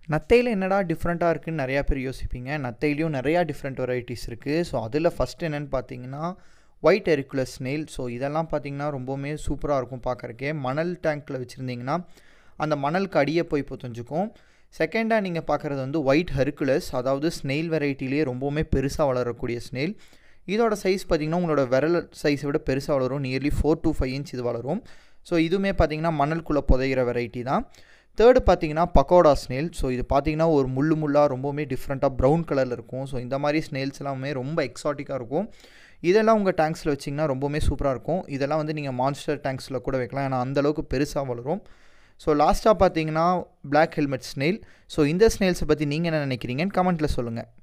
நத்தையில் என்னடா டிஃப்ரெண்ட்டாக இருக்குன்னு நிறையா பேர் யோசிப்பீங்க நத்தையிலையும் நிறையா டிஃப்ரெண்ட் வெரைட்டிஸ் இருக்குது ஸோ அதில் ஃபஸ்ட் என்னென்னு பார்த்தீங்கன்னா ஒயிட் எரிக்குலஸ் ஸ்னெயில் ஸோ இதெல்லாம் பார்த்தீங்கன்னா ரொம்பவுமே சூப்பராக இருக்கும் பார்க்குறக்கே மணல் டேங்க்கில் வச்சுருந்தீங்கன்னா அந்த மணலுக்கு அடியே போய் புத்தஞ்சுக்கும் செகண்டாக நீங்கள் பார்க்குறது வந்து ஒயிட் ஹெர்குலஸ் அதாவது ஸ்னெயில் வெரைட்டிலேயே ரொம்பவுமே பெருசாக வளரக்கூடிய ஸ்னெயில் இதோட சைஸ் பார்த்திங்கன்னா உங்களோட விரல் சைஸை விட பெருசாக வளரும் nearly four to five inch இது வளரும் ஸோ இதுவுமே பார்த்திங்கன்னா மணலுக்குள்ளே புதைகிற வெரைட்டி தான் தேர்டு பார்த்தீங்கன்னா பக்கோடா ஸ்னேல் ஸோ இது பார்த்தீங்கன்னா ஒரு முள்ளு முள்ளாக ரொம்பவுமே டிஃப்ரெண்ட்டாக ப்ரௌன் கலரில் இருக்கும் ஸோ இந்த மாதிரி ஸ்னேல்ஸ் எல்லாமே ரொம்ப எக்ஸாட்டிக்காக இருக்கும் இதெல்லாம் உங்கள் டேங்க்ஸில் வச்சிங்கன்னா ரொம்பவுமே சூப்பராக இருக்கும் இதெல்லாம் வந்து நீங்கள் மான்ஸ்டர் டேங்க்ஸில் கூட வைக்கலாம் ஏன்னா அந்தளவுக்கு பெருசாக வளரும் ஸோ லாஸ்ட்டாக பார்த்தீங்கன்னா பிளாக் ஹெல்மெட் ஸ்னெயில் ஸோ இந்த ஸ்னெயில்ஸை பற்றி நீங்கள் என்ன நினைக்கிறீங்கன்னு கமெண்ட்டில் சொல்லுங்கள்